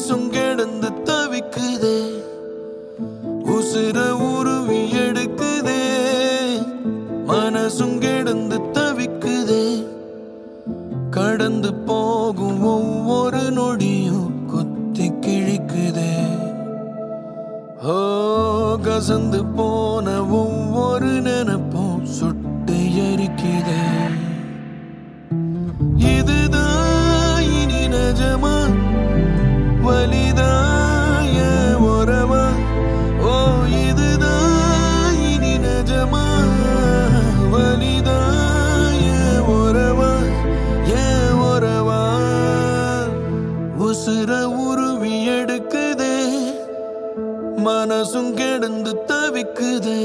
மனசும் கிடந்து தவிக்குதே உசுர உருவி எடுக்குதே மனசும் கிடந்து தவிக்குதே கடந்து போகும் ஒவ்வொரு நொடியும் குத்தி கிழிக்குதே ஓ கசந்து போன ஒவ்வொரு நினைப்பும் சுட்டு எரிக்குதே இதுதான் இனி நிஜமா வலிதாய உறவா ஓ இதுதான் இனி நிஜமா வலிதாய உறவா ஏ உறவா உசுர உருவி எடுக்குதே மனசும் கிடந்து தவிக்குதே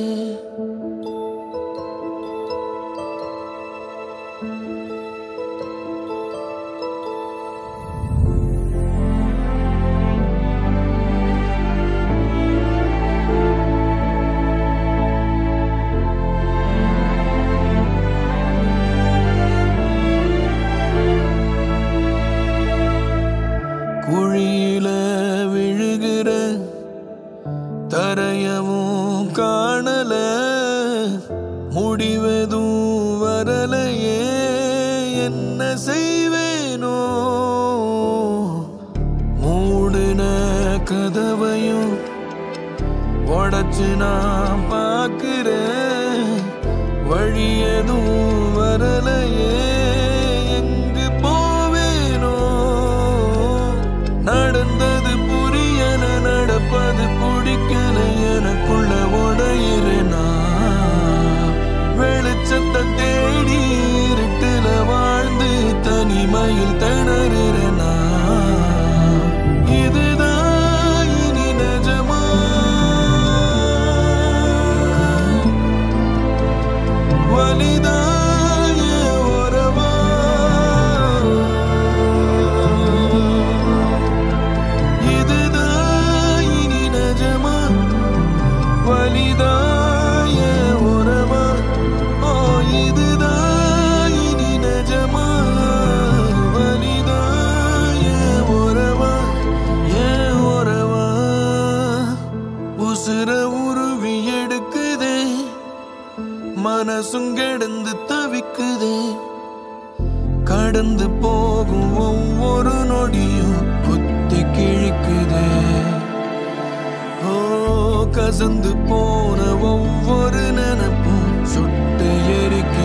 குழியில விழுகிற தரையவும் காணல முடிவதும் வரலையே என்ன செய்வேனோ மூடுன கதவையும் உடச்சு நான் பார்க்கிறேன் வழி எதுவும் வரலையே எங்கு போவேனோ நடந்தது புரியல நடப்பது பிடிக்கல எனக்குள்ள உடையிறனா வெளிச்சத்தை தேடி இருட்டுல வாழ்ந்து தனிமையில் திணறுறனா இதுதான் இனி நிஜமா வலிதாய உறவா இதுதான் இனி நிஜமா வலிதாய உறவா ஓ இதுதான் இனி நிஜமா வலிதாய உறவா ஏ உறவா உசுர உருவி எடுக்குதே மனசும் கிடந்து தவிக்குதே கடந்து போகும் ஒவ்வொரு நொடியும் குத்தி கிழிக்குதே ஓ கசந்து போன ஒவ்வொரு நினைப்பும் சுட்டு எரிக்குதே